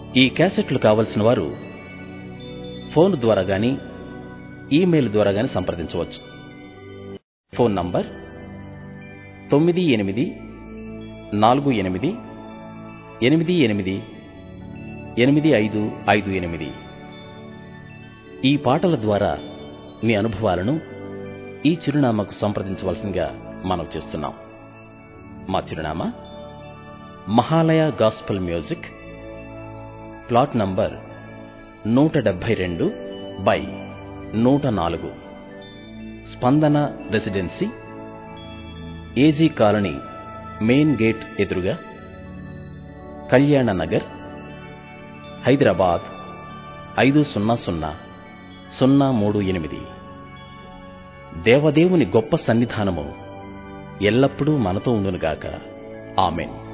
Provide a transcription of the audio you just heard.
ఈ క్యాసెట్లు కావలసిన వారు ఫోన్ ద్వారా గాని ఈమెయిల్ ద్వారా గాని సంప్రదించవచ్చు ఫోన్ నంబర్ తొమ్మిది ఎనిమిది నాలుగు ఎనిమిది ఎనిమిది ఎనిమిది ఎనిమిది ఐదు ఐదు ఎనిమిది ఈ పాటల ద్వారా మీ అనుభవాలను ఈ చిరునామాకు సంప్రదించవలసిందిగా మనం చేస్తున్నాం మా చిరునామా Mahalaya gospel music plot number నూట డెబ్బై రెండు బై నూట నాలుగు Spandana residency AG colony main gate ఎదురుగా కళ్యాణ నగర్ హైదరాబాద్ ఐదు సున్నా సున్నా సున్నా మూడు ఎనిమిది దేవదేవుని గొప్ప సన్నిధానము ఎల్లప్పుడూ మనతో ఉండునుగాక ఆమెన్